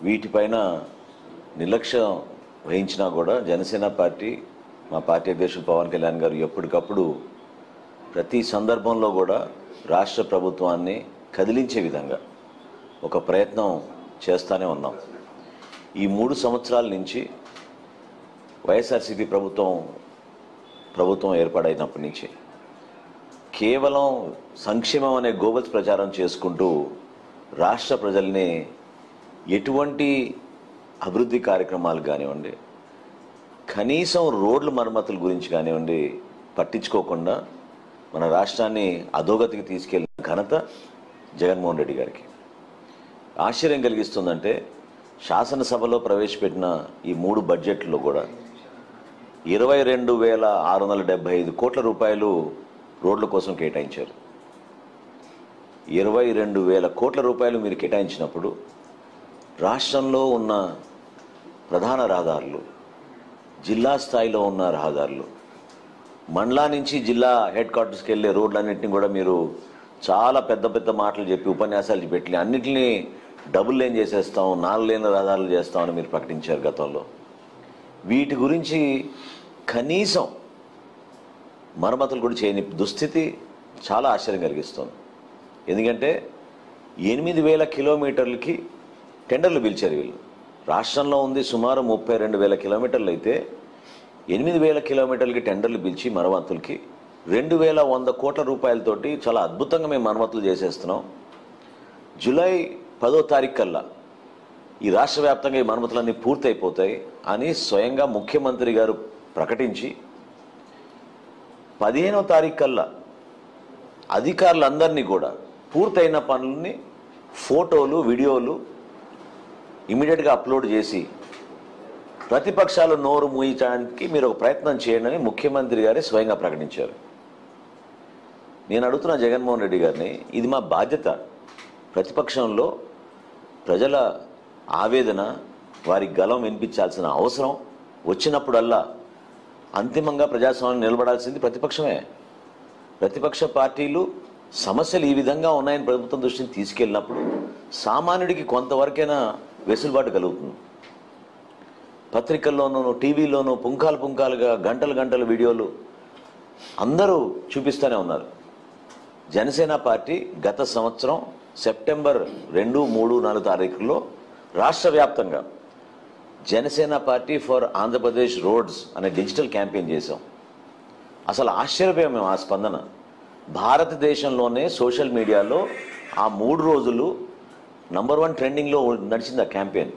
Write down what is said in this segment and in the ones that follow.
వీటిపైన నిర్లక్ష్యం వహించినా కూడా జనసేన పార్టీ మా పార్టీ అధ్యక్షుడు పవన్ కళ్యాణ్ గారు ఎప్పటికప్పుడు ప్రతి సందర్భంలో కూడా రాష్ట్ర ప్రభుత్వాన్ని కదిలించే విధంగా ఒక ప్రయత్నం చేస్తూనే ఉన్నాం ఈ మూడు సంవత్సరాల నుంచి వైఎస్ఆర్సీపీ ప్రభుత్వం ప్రభుత్వం ఏర్పాడైనప్పటి నుంచి కేవలం సంక్షేమం అనే గోబల్స్ ప్రచారం చేసుకుంటూ రాష్ట్ర ప్రజల్ని ఎటువంటి అభివృద్ధి కార్యక్రమాలు కానివ్వండి కనీసం రోడ్ల మరమ్మతుల గురించి కానివ్వండి పట్టించుకోకుండా మన రాష్ట్రాన్ని అధోగతికి తీసుకెళ్లిన ఘనత జగన్మోహన్ రెడ్డి గారికి ఆశ్చర్యం కలిగిస్తుందంటే శాసనసభలో ప్రవేశపెట్టిన ఈ మూడు బడ్జెట్లో కూడా ఇరవై రెండు వేల ఆరు వందల డెబ్బై ఐదు కోట్ల రూపాయలు రోడ్ల కోసం కేటాయించారు ఇరవై రెండు వేల కోట్ల రూపాయలు మీరు కేటాయించినప్పుడు రాష్ట్రంలో ఉన్న ప్రధాన రహదారులు జిల్లా స్థాయిలో ఉన్న రహదారులు మండలా నుంచి జిల్లా హెడ్ క్వార్టర్స్కి వెళ్ళే రోడ్లన్నింటినీ కూడా మీరు చాలా పెద్ద పెద్ద మాటలు చెప్పి ఉపన్యాసాలు పెట్టి అన్నింటినీ డబుల్ లేన్ చేసేస్తాం నాలుగు లేన్ల రహదారులు చేస్తామని మీరు ప్రకటించారు గతంలో వీటి గురించి కనీసం మరమ్మతులు కూడా చేయని దుస్థితి చాలా ఆశ్చర్యం కలిగిస్తుంది ఎందుకంటే ఎనిమిది వేల కిలోమీటర్లకి టెండర్లు పిలిచారు వీళ్ళు రాష్ట్రంలో ఉంది సుమారు ముప్పై రెండు వేల కిలోమీటర్లు అయితే ఎనిమిది వేల కిలోమీటర్లకి టెండర్లు పిలిచి మరమ్మతులకి రెండు వేల వంద కోట్ల రూపాయలతోటి చాలా అద్భుతంగా మేము మరమ్మతులు చేసేస్తున్నాం జూలై పదో తారీఖు కల్లా ఈ రాష్ట్ర వ్యాప్తంగా ఈ మరమ్మతులన్నీ పూర్తయిపోతాయి అని స్వయంగా ముఖ్యమంత్రి గారు ప్రకటించి పదిహేనో తారీఖు కల్లా అధికారులందరినీ కూడా పూర్తయిన పనులని ఫోటోలు వీడియోలు ఇమీడియట్గా అప్లోడ్ చేసి ప్రతిపక్షాలు నోరు మూయించడానికి మీరు ఒక ప్రయత్నం చేయండి అని ముఖ్యమంత్రి గారే స్వయంగా ప్రకటించారు నేను అడుగుతున్న జగన్మోహన్ రెడ్డి గారిని ఇది మా బాధ్యత ప్రతిపక్షంలో ప్రజల ఆవేదన వారి గలం వినిపించాల్సిన అవసరం వచ్చినప్పుడల్లా అంతిమంగా ప్రజాస్వామ్యం నిలబడాల్సింది ప్రతిపక్షమే ప్రతిపక్ష పార్టీలు సమస్యలు ఈ విధంగా ఉన్నాయని ప్రభుత్వం దృష్టిని తీసుకెళ్ళినప్పుడు సామాన్యుడికి కొంతవరకైనా వెసులుబాటు కలుగుతుంది పత్రికల్లోనూ టీవీలోనూ పుంకాలు పుంకాలుగా గంటలు గంటల వీడియోలు అందరూ చూపిస్తూనే ఉన్నారు జనసేన పార్టీ గత సంవత్సరం సెప్టెంబర్ రెండు మూడు నాలుగు తారీఖుల్లో రాష్ట్ర వ్యాప్తంగా Jana Sena party for Andhra Pradesh roads అనే డిజిటల్ క్యాంపెయిన్ చేశాం అసలు ఆశ్చర్యపోయాం మేము ఆ స్పందన భారతదేశంలోనే సోషల్ మీడియాలో ఆ మూడు రోజులు నంబర్ వన్ ట్రెండింగ్లో నడిచింది ఆ క్యాంపెయిన్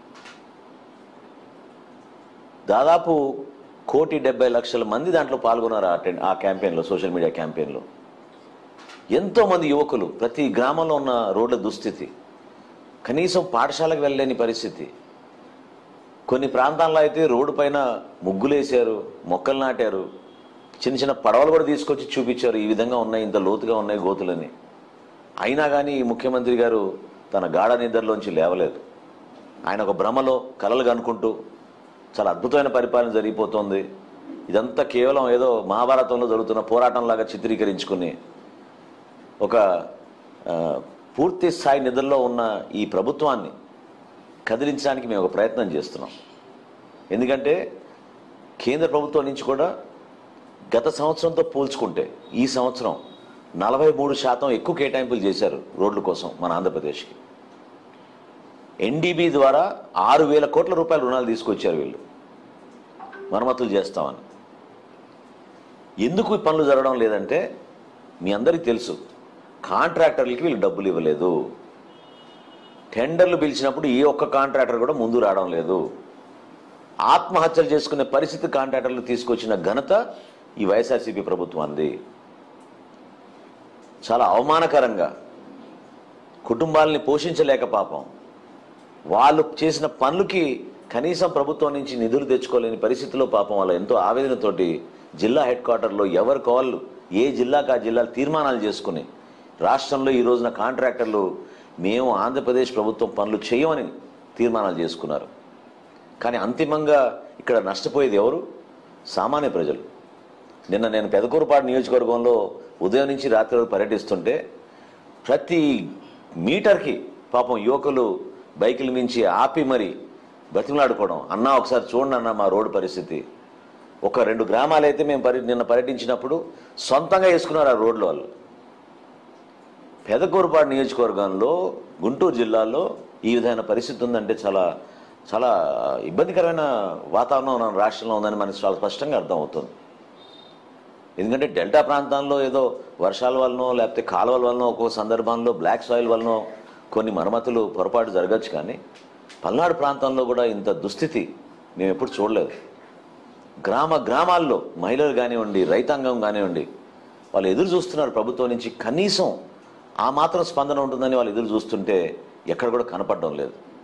దాదాపు కోటి డెబ్బై లక్షల మంది దాంట్లో పాల్గొన్నారు ఆ టెన్ ఆ క్యాంపెయిన్లో సోషల్ మీడియా క్యాంపెయిన్లో ఎంతోమంది యువకులు ప్రతి గ్రామంలో ఉన్న రోడ్ల దుస్థితి కనీసం పాఠశాలకు వెళ్ళలేని పరిస్థితి కొన్ని ప్రాంతాల్లో అయితే రోడ్డు పైన ముగ్గులేశారు మొక్కలు నాటారు చిన్న చిన్న పడవలు కూడా తీసుకొచ్చి చూపించారు ఈ విధంగా ఉన్నాయి ఇంత లోతుగా ఉన్నాయి గోతులని అయినా కానీ ఈ ముఖ్యమంత్రి గారు తన గాఢ నిద్రలోంచి లేవలేదు ఆయన ఒక భ్రమలో కలలు కనుకుంటూ చాలా అద్భుతమైన పరిపాలన జరిగిపోతుంది ఇదంతా కేవలం ఏదో మహాభారతంలో జరుగుతున్న పోరాటంలాగా చిత్రీకరించుకుని ఒక ఆ, పూర్తి స్థాయి నిధుల్లో ఉన్న ఈ ప్రభుత్వాన్ని కదిలించడానికి మేము ఒక ప్రయత్నం చేస్తున్నాం ఎందుకంటే కేంద్ర ప్రభుత్వం నుంచి కూడా గత సంవత్సరంతో పోల్చుకుంటే ఈ సంవత్సరం నలభై మూడు శాతం ఎక్కువ కేటాయింపులు చేశారు రోడ్ల కోసం మన ఆంధ్రప్రదేశ్కి ఎన్డీబీ ద్వారా ఆరు వేల కోట్ల రూపాయల రుణాలు తీసుకొచ్చారు వీళ్ళు మరమ్మతులు చేస్తామని ఎందుకు ఈ పనులు జరగడం లేదంటే మీ అందరికీ తెలుసు కాంట్రాక్టర్లకి వీళ్ళు డబ్బులు ఇవ్వలేదు టెండర్లు పిలిచినప్పుడు ఏ ఒక్క కాంట్రాక్టర్ కూడా ముందు రావడం లేదు ఆత్మహత్యలు చేసుకునే పరిస్థితి కాంట్రాక్టర్లు తీసుకొచ్చిన ఘనత ఈ వైఎస్ఆర్సీపీ ప్రభుత్వాన్ని చాలా అవమానకరంగా కుటుంబాలని పోషించలేక పాపం వాళ్ళు చేసిన పనులకి కనీసం ప్రభుత్వం నుంచి నిధులు తెచ్చుకోలేని పరిస్థితిలో పాపం వాళ్ళు ఎంతో ఆవేదనతోటి జిల్లా హెడ్ క్వార్టర్లో ఎవరి కాళ్ళు ఏ జిల్లాకు ఆ జిల్లాలు తీర్మానాలు చేసుకుని రాష్ట్రంలో ఈ రోజున కాంట్రాక్టర్లు మేము ఆంధ్రప్రదేశ్ ప్రభుత్వం పనులు చేయమని తీర్మానాలు చేసుకున్నారు కానీ అంతిమంగా ఇక్కడ నష్టపోయేది ఎవరు సామాన్య ప్రజలు నిన్న నేను పెదకూరుపాడు నియోజకవర్గంలో ఉదయం నుంచి రాత్రి వరకు పర్యటిస్తుంటే ప్రతి మీటర్కి పాపం యువకులు బైకుల మించి ఆపి మరి బతిమలాడుకోవడం అన్నా ఒకసారి చూడండి అన్న మా రోడ్డు పరిస్థితి ఒక రెండు గ్రామాలు అయితే మేము పర్య నిన్న పర్యటించినప్పుడు సొంతంగా వేసుకున్నారు ఆ రోడ్లు వాళ్ళు పెదకూరుపాడు నియోజకవర్గంలో గుంటూరు జిల్లాలో ఈ విధమైన పరిస్థితి ఉందంటే చాలా చాలా ఇబ్బందికరమైన వాతావరణం మన రాష్ట్రంలో ఉందని మనకి చాలా స్పష్టంగా అర్థమవుతుంది ఎందుకంటే డెల్టా ప్రాంతాల్లో ఏదో వర్షాల వలనో లేకపోతే కాలువల వలనో ఒక్కో సందర్భంలో బ్లాక్ సాయిల్ వలనో కొన్ని మరమ్మతులు పొరపాటు జరగచ్చు కానీ పల్నాడు ప్రాంతంలో కూడా ఇంత దుస్థితి మేము ఎప్పుడు చూడలేదు గ్రామ గ్రామాల్లో మహిళలు కానివ్వండి రైతాంగం కానివ్వండి వాళ్ళు ఎదురు చూస్తున్నారు ప్రభుత్వం నుంచి కనీసం ఆ మాత్రం స్పందన ఉంటుందని వాళ్ళు ఎదురు చూస్తుంటే ఎక్కడ కూడా కనపడడం లేదు